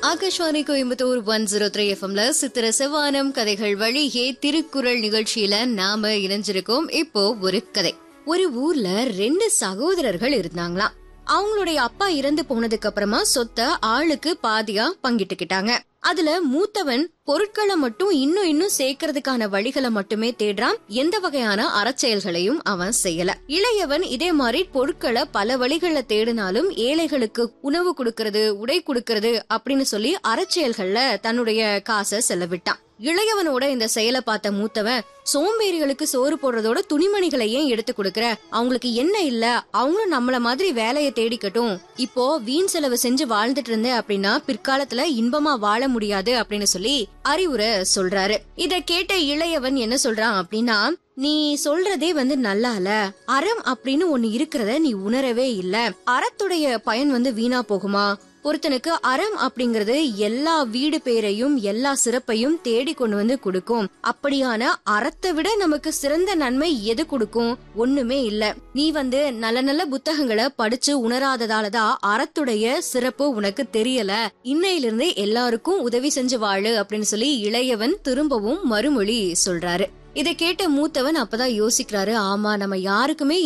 Akashvani Coimbatore one zero three எஃப்எம்ல சித்திர செவ்வானம் கதைகள் வழியே திருக்குறள் நிகழ்ச்சியில நாம இணைஞ்சிருக்கோம் இப்போ ஒரு கதை ஒரு ஊர்ல ரெண்டு சகோதரர்கள் இருந்தாங்களாம் அவங்களுடைய அப்பா இறந்து போனதுக்கு அப்புறமா சொத்தை ஆளுக்கு பாதியா பங்கிட்டுக்கிட்டாங்க அதுல மூத்தவன் பொருட்களை மட்டும் இன்னும் இன்னும் சேர்க்கறதுக்கான வழிகளை மட்டுமே தேடுறான் எந்த வகையான அறச்செயல்களையும் அவன் செய்யல இளையவன் இதே மாதிரி பொருட்களை பல வழிகள்ல தேடினாலும் ஏழைகளுக்கு உணவு கொடுக்கறது உடை கொடுக்கறது அப்படின்னு சொல்லி அறச்செயல்கள்ல தன்னுடைய காசை செலவிட்டான் இளையவனோட இந்த செயலை பார்த்த மூத்தவன் சோம்பேறிகளுக்கு சோறு போடுறதோட துணிமணிகளை ஏன் எடுத்து கொடுக்கற அவங்களுக்கு என்ன இல்ல அவங்களும் நம்மள மாதிரி வேலையை தேடிக்கட்டும் இப்போ வீண் செலவு செஞ்சு வாழ்ந்துட்டு இருந்தேன் அப்படின்னா பிற்காலத்துல இன்பமா வாழ முடியாது அப்படின்னு சொல்லி அறிவுரை சொல்றாரு இத கேட்ட இளையவன் என்ன சொல்றான் அப்படின்னா நீ சொல்றதே வந்து நல்லால அறம் அப்படின்னு ஒண்ணு இருக்கிறத நீ உணரவே இல்ல அறத்துடைய பயன் வந்து வீணா போகுமா ஒருத்தனுக்கு அறம் அப்படிங்கறது எல்லா வீடு பேரையும் எல்லா சிறப்பையும் தேடி கொண்டு வந்து கொடுக்கும் அப்படியான அறத்தை விட நமக்கு சிறந்த நன்மை எது கொடுக்கும் ஒண்ணுமே இல்ல நீ வந்து நல்ல நல்ல புத்தகங்களை படிச்சு உணராததாலதான் அறத்துடைய சிறப்பு உனக்கு தெரியல இன்னையிலிருந்து எல்லாருக்கும் உதவி செஞ்சு வாழு அப்படின்னு சொல்லி இளையவன் திரும்பவும் மறுமொழி சொல்றாரு இதை கேட்ட மூத்தவன் அப்பதான் யோசிக்கிறாரு ஆமா நம்ம யாருக்குமே